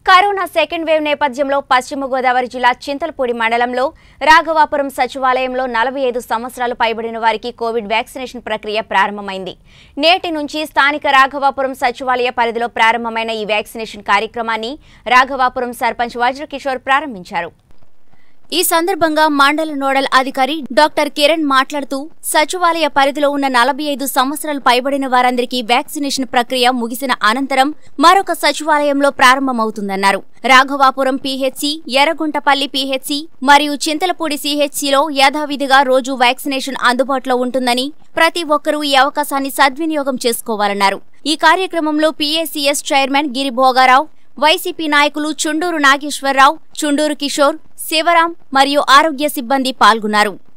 corona second wave నేపథ్యంలో పశ్చిమ గోదావరి జిల్లా చింతలపూడి మండలంలో రాఘవాపురం సచివాలయంలో నలభై ఐదు సంవత్సరాలు పైబడిన వారికి కోవిడ్ వ్యాక్సినేషన్ ప్రక్రియ ప్రారంభమైంది నేటి నుంచి స్థానిక రాఘవాపురం సచివాలయ పరిధిలో ప్రారంభమైన ఈ వ్యాక్సినేషన్ కార్యక్రమాన్ని రాఘవాపురం సర్పంచ్ వజ్రకిషోర్ ప్రారంభించారు ఈ సందర్భంగా మండల నోడల్ అధికారి డాక్టర్ కిరణ్ మాట్లాడుతూ సచివాలయ పరిధిలో ఉన్న నలభై ఐదు సంవత్సరాలు పైబడిన వారందరికీ వ్యాక్సినేషన్ ప్రక్రియ ముగిసిన అనంతరం మరొక సచివాలయంలో ప్రారంభమవుతుందన్నారు రాఘవాపురం పీహెచ్సి ఎర్రగుంటపల్లి పీహెచ్సి మరియు చింతలపూడి సిహెచ్సిలో యథావిధిగా రోజు వ్యాక్సినేషన్ అందుబాటులో ఉంటుందని ప్రతి ఒక్కరూ ఈ అవకాశాన్ని సద్వినియోగం చేసుకోవాలన్నారు ఈ కార్యక్రమంలో PACS chairman Giri Bhogarao YCP నాయకులు చుండూరు నాగేశ్వరరావు చుండూరు కిషోర్ శివరాం మరియు ఆరోగ్య సిబ్బంది పాల్గొన్నారు